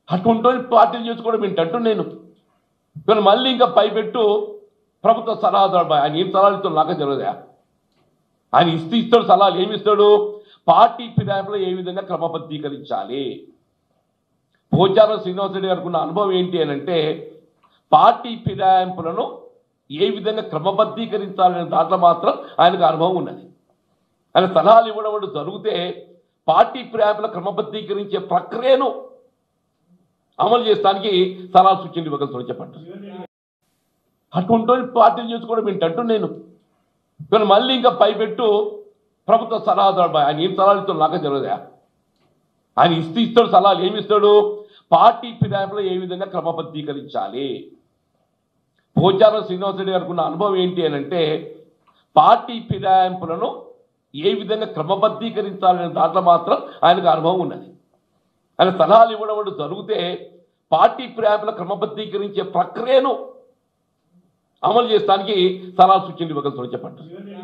అటువంటి పార్టీలు చేసుకోవడం ఏంటంటూ నేను ఇవాళ మళ్ళీ ఇంకా పైపెట్టు ప్రభుత్వ సలహాదారు ఆయన ఏం సలహాలు ఇస్తాడు నాకే తెలియదా ఆయన ఇస్తూ ఇస్తాడు సలహాలు ఏమి ఇస్తాడు పార్టీ ఫిరాయింపులో ఏ విధంగా క్రమబద్ధీకరించాలి పోచారం శ్రీనివాసరెడ్డి గారికి ఉన్న అనుభవం ఏంటి అని అంటే పార్టీ ఫిరాయింపులను ఏ విధంగా క్రమబద్ధీకరించాలనే దాంట్లో మాత్రం ఆయనకు అనుభవం ఉన్నది ఆయన సలహాలు ఇవ్వడం అంటూ జరిగితే పార్టీ ఫిరాయింపుల క్రమబద్ధీకరించే ప్రక్రియను అమలు చేస్తానికి సలహా సూచనలు ఇవ్వగలుగుతాడు చెప్పండి అటువంటి పార్టీలు చేసుకోవడం ఏంటంటూ నేను ఇవాళ మళ్ళీ ఇంకా పైపెట్టు ప్రభుత్వ సలహాదారు ఆయన ఏం సలహాలు ఇస్తాడు నాకే తెలియదా ఆయన ఇస్తూ ఇస్తాడు సలహాలు ఏమి ఇస్తాడు పార్టీ ఫిరాయింపులో ఏ విధంగా క్రమబద్ధీకరించాలి పోచారం శ్రీనివాసరెడ్డి గారికి ఉన్న అనుభవం ఏంటి అని అంటే పార్టీ ఫిరాయింపులను ఏ విధంగా క్రమబద్ధీకరించాలనే దాంట్లో మాత్రం ఆయనకు అనుభవం ఉన్నది ఆయన సలహాలు ఇవ్వడం అంటూ జరిగితే పార్టీ ఫిరాయింపుల క్రమబద్ధీకరించే ప్రక్రియను అమలు చేస్తానికి సలహా సూచనలు ఇవ్వగలుగుతాడు చెప్పండి